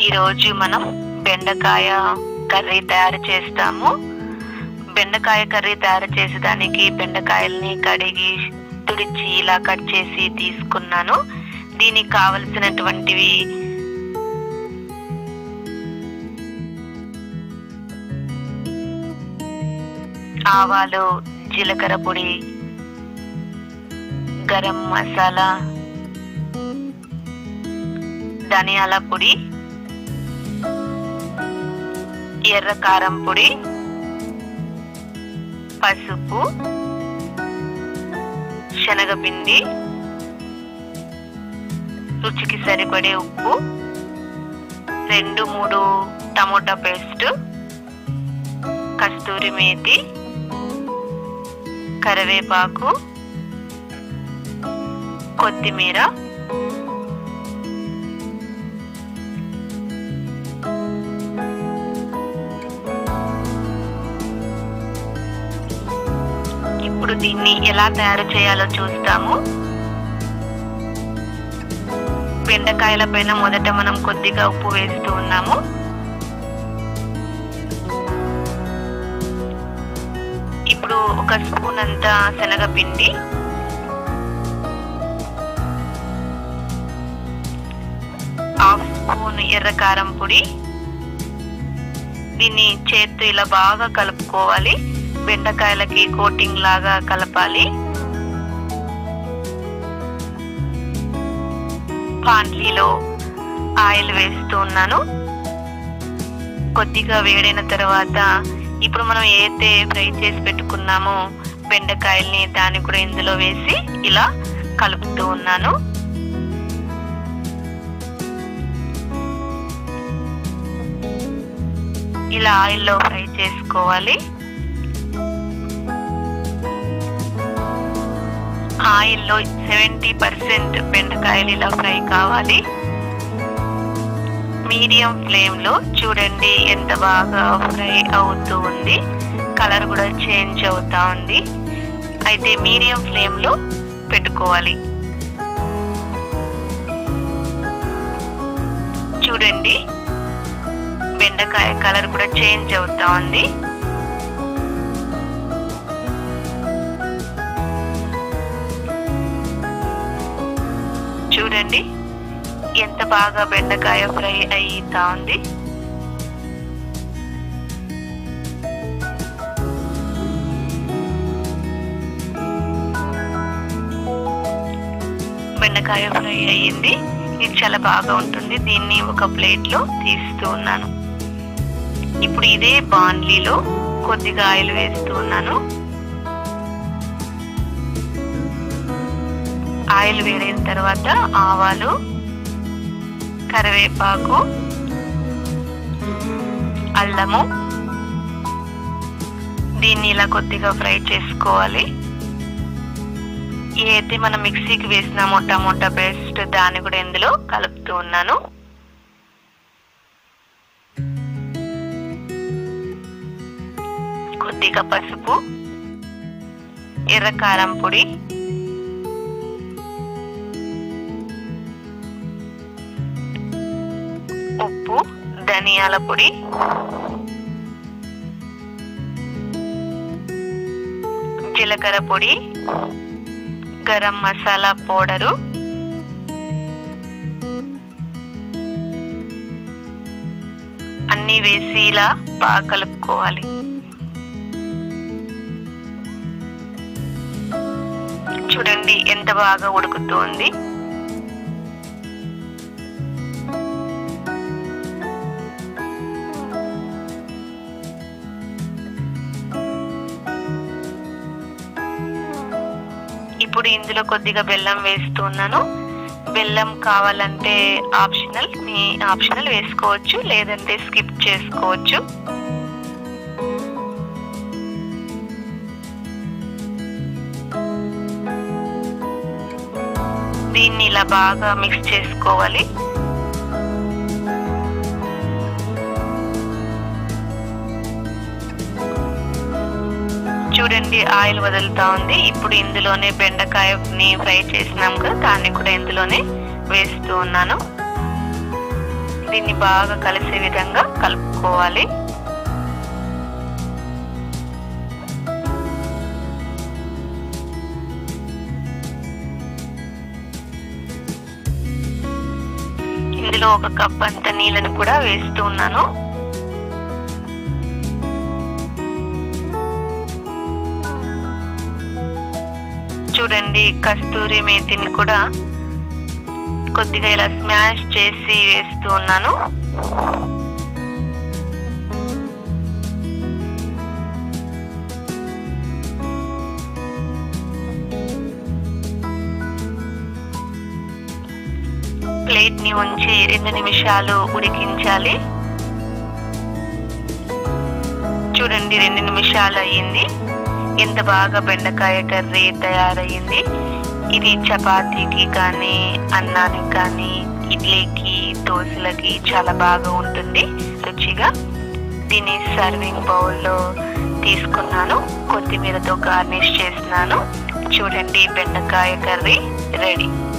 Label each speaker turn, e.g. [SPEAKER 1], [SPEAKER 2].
[SPEAKER 1] ఈరోజు మనం బెండకాయ కర్రీ తయారు చేస్తాము బెండకాయ కర్రీ తయారు చేసేదానికి బెండకాయల్ని కడిగి తుడిచి ఇలా కట్ చేసి తీసుకున్నాను దీనికి కావలసినటువంటివి ఆవాలు జీలకర్ర పొడి గరం మసాలా ధనియాల పొడి ఎర్ర కారం పొడి పసుపు శనగపిండి రుచికి సరిపడే ఉప్పు రెండు మూడు టమోటా పేస్ట్ కస్తూరి మేతి కరివేపాకు కొత్తిమీర ఇప్పుడు దీన్ని ఎలా తయారు చేయాలో చూస్తాము బెండకాయల పైన మొదట మనం కొద్దిగా ఉప్పు వేస్తూ ఉన్నాము ఇప్పుడు ఒక స్పూన్ అంతా శనగపిండి హాఫ్ స్పూన్ ఎర్ర కారం పొడి దీన్ని చేత్తో ఇలా బాగా కలుపుకోవాలి బెండకాయలకి కోటింగ్ లాగా కలపాలి పాన్లీలో ఆయిల్ వేస్తూ ఉన్నాను కొద్దిగా వేడైన తర్వాత ఇప్పుడు మనం ఏదైతే ఫ్రై చేసి పెట్టుకున్నామో బెండకాయల్ని దాన్ని కూడా ఇందులో వేసి ఇలా కలుపుతూ ఉన్నాను ఇలా ఆయిల్లో ఫ్రై చేసుకోవాలి ఆయిల్లో సెవెంటీ పర్సెంట్ బెండకాయలు ఇలా ఫ్రై కావాలి మీడియం ఫ్లేమ్ లో చూడండి ఎంత బాగా ఫ్రై అవుతూ ఉంది కలర్ కూడా చేంజ్ అవుతా ఉంది అయితే మీడియం ఫ్లేమ్ లో పెట్టుకోవాలి చూడండి బెండకాయ కలర్ కూడా చేంజ్ అవుతా ఉంది చూడండి ఎంత బాగా బెండకాయ ఫ్రై అయితా ఉంది బెండకాయ ఫ్రై అయ్యింది ఇది చాలా బాగా ఉంటుంది దీన్ని ఒక ప్లేట్ లో తీస్తూ ఉన్నాను ఇప్పుడు ఇదే బాన్లీలో కొద్దిగా ఆయిల్ వేస్తూ ఉన్నాను ఆయిల్ వేడైన తర్వాత ఆవాలు కరివేపాకు అల్లము దీన్ని ఇలా కొద్దిగా ఫ్రై చేసుకోవాలి ఏదైతే మనం మిక్సీకి వేసినామో టమోటా పేస్ట్ దాన్ని కూడా ఇందులో కలుపుతూ ఉన్నాను కొద్దిగా పసుపు ఎర్ర కారం పొడి ఉప్పు ధనియాల పొడి జీలకర్ర పొడి గరం మసాలా పౌడరు అన్ని వేసి ఇలా బాగా కలుపుకోవాలి చూడండి ఎంత బాగా ఉడుకుతుంది ఇప్పుడు ఇందులో కొద్దిగా బెల్లం వేస్తున్నాను బెల్లం కావాలంటే ఆప్షనల్ మీ ఆప్షనల్ వేసుకోవచ్చు లేదంటే స్కిప్ చేసుకోవచ్చు దీన్ని ఇలా బాగా మిక్స్ చేసుకోవాలి చూడండి ఆయిల్ వదులుతా ఉంది ఇప్పుడు ఇందులోనే బెండకాయని ఫ్రై చేసినాం కదా దాన్ని కూడా ఇందులోనే వేస్తూ ఉన్నాను దీన్ని బాగా కలిసే విధంగా కలుపుకోవాలి ఇందులో ఒక కప్ అంత నీళ్ళని కూడా వేస్తూ ఉన్నాను చూడండి కస్తూరి మేతిని కూడా కొద్దిగా ఇలా స్మాష్ చేసి వేస్తూ ఉన్నాను ప్లేట్ ని ఉంచి రెండు నిమిషాలు ఉడికించాలి చూడండి రెండు నిమిషాలు అయ్యింది ఎంత బాగా బెండకాయ కర్రీ తయారయ్యింది ఇది చపాతీకి కానీ అన్నానికి కానీ ఇడ్లీకి దోశలకి చాలా బాగా ఉంటుంది రుచిగా దీన్ని సర్వింగ్ బౌల్లో తీసుకున్నాను కొత్తిమీరతో గార్నిష్ చేసినాను చూడండి బెండకాయ కర్రీ రెడీ